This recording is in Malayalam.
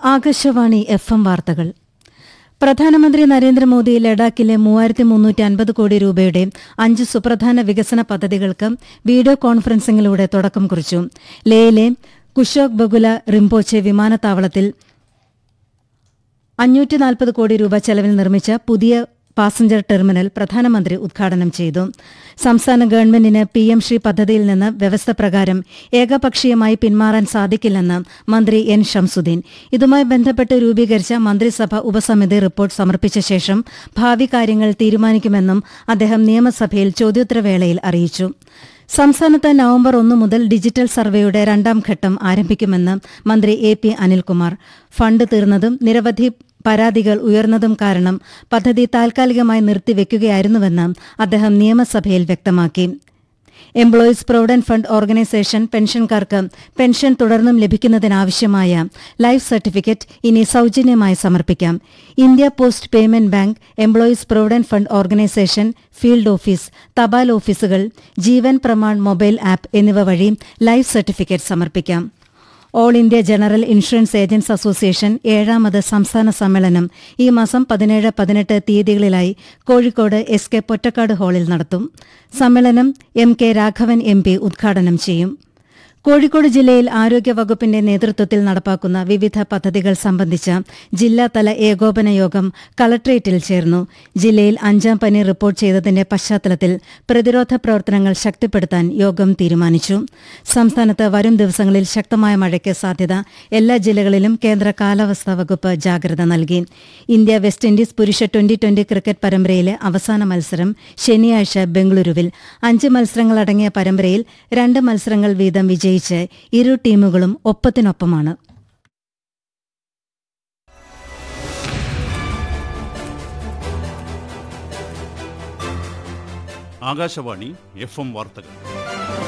ആകാശവാണി എഫ് എം വാർത്തകൾ പ്രധാനമന്ത്രി നരേന്ദ്രമോദി ലഡാക്കിലെ മൂവായിരത്തി മുന്നൂറ്റി അൻപത് കോടി രൂപയുടെ അഞ്ച് സുപ്രധാന വികസന പദ്ധതികൾക്ക് വീഡിയോ കോൺഫറൻസിംഗിലൂടെ തുടക്കം കുറിച്ചു ലേയിലെ കുഷോക് ബഗുല റിംപോച്ചെ വിമാനത്താവളത്തിൽ അഞ്ഞൂറ്റി നാൽപ്പത് കോടി രൂപ ചെലവിൽ നിർമ്മിച്ച പുതിയ പാസഞ്ചർ ടെർമിനൽ പ്രധാനമന്ത്രി ഉദ്ഘാടനം ചെയ്തു സംസ്ഥാന ഗവൺമെന്റിന് പി എം ശ്രീ പദ്ധതിയിൽ നിന്ന് വ്യവസ്ഥ പ്രകാരം ഏകപക്ഷീയമായി പിന്മാറാൻ സാധിക്കില്ലെന്ന് മന്ത്രി എൻ ഷംസുദ്ദീൻ ഇതുമായി ബന്ധപ്പെട്ട് രൂപീകരിച്ച മന്ത്രിസഭ ഉപസമിതി റിപ്പോർട്ട് സമർപ്പിച്ച ശേഷം ഭാവി കാര്യങ്ങൾ തീരുമാനിക്കുമെന്നും അദ്ദേഹം നിയമസഭയിൽ ചോദ്യോത്തരവേളയിൽ അറിയിച്ചു സംസ്ഥാനത്ത് നവംബർ ഒന്ന് മുതൽ ഡിജിറ്റൽ സർവേയുടെ രണ്ടാം ഘട്ടം ആരംഭിക്കുമെന്ന് മന്ത്രി എ പി അനിൽകുമാർ ഫണ്ട് തീർന്നതും നിരവധി പരാതികൾ ഉയർന്നതും കാരണം പദ്ധതി താൽക്കാലികമായി നിർത്തിവെക്കുകയായിരുന്നുവെന്ന് അദ്ദേഹം നിയമസഭയിൽ വ്യക്തമാക്കി എംപ്ലോയീസ് പ്രൊവിഡന്റ് ഫണ്ട് ഓർഗനൈസേഷൻ പെൻഷൻകാർക്ക് പെൻഷൻ തുടർന്നും ലഭിക്കുന്നതിനാവശ്യമായ ലൈഫ് സർട്ടിഫിക്കറ്റ് ഇനി സൌജന്യമായി സമർപ്പിക്കാം India post payment bank employees provident fund organisation field office തപാൽ ഓഫീസുകൾ ജീവൻ പ്രമാൺ മൊബൈൽ ആപ്പ് എന്നിവ വഴി ലൈഫ് സർട്ടിഫിക്കറ്റ് സമർപ്പിക്കാം all India general insurance agents association ഏഴാമത് സംസ്ഥാന സമ്മേളനം ഈ മാസം പതിനേഴ് പതിനെട്ട് തീയതികളിലായി കോഴിക്കോട് എസ് കെ പൊറ്റക്കാട് ഹാളിൽ നടത്തും സമ്മേളനം M K Raghavan M P ഉദ്ഘാടനം ചെയ്യും കോഴിക്കോട് ജില്ലയിൽ ആരോഗ്യവകുപ്പിന്റെ നേതൃത്വത്തിൽ നടപ്പാക്കുന്ന വിവിധ പദ്ധതികൾ സംബന്ധിച്ച ജില്ലാതല ഏകോപന യോഗം കളക്ട്രേറ്റിൽ ചേർന്നു ജില്ലയിൽ അഞ്ചാം പനി റിപ്പോർട്ട് ചെയ്തതിന്റെ പശ്ചാത്തലത്തിൽ പ്രതിരോധ പ്രവർത്തനങ്ങൾ ശക്തിപ്പെടുത്താൻ യോഗം തീരുമാനിച്ചു സംസ്ഥാനത്ത് വരും ദിവസങ്ങളിൽ ശക്തമായ മഴയ്ക്ക് സാധ്യത എല്ലാ ജില്ലകളിലും കേന്ദ്ര കാലാവസ്ഥാ വകുപ്പ് ജാഗ്രത നൽകി ഇന്ത്യ വെസ്റ്റ് ഇൻഡീസ് പുരുഷ ട്വന്റി ട്വന്റി ക്രിക്കറ്റ് പരമ്പരയിലെ അവസാന മത്സരം ശനിയാഴ്ച ബംഗളൂരുവിൽ അഞ്ച് മത്സരങ്ങളടങ്ങിയ പരമ്പരയിൽ രണ്ട് മത്സരങ്ങൾ വീതം വിജയിച്ച് ഇരു ടീമുകളും ഒപ്പത്തിനൊപ്പമാണ് ആകാശവാണി എഫ് എം വാർത്തകൾ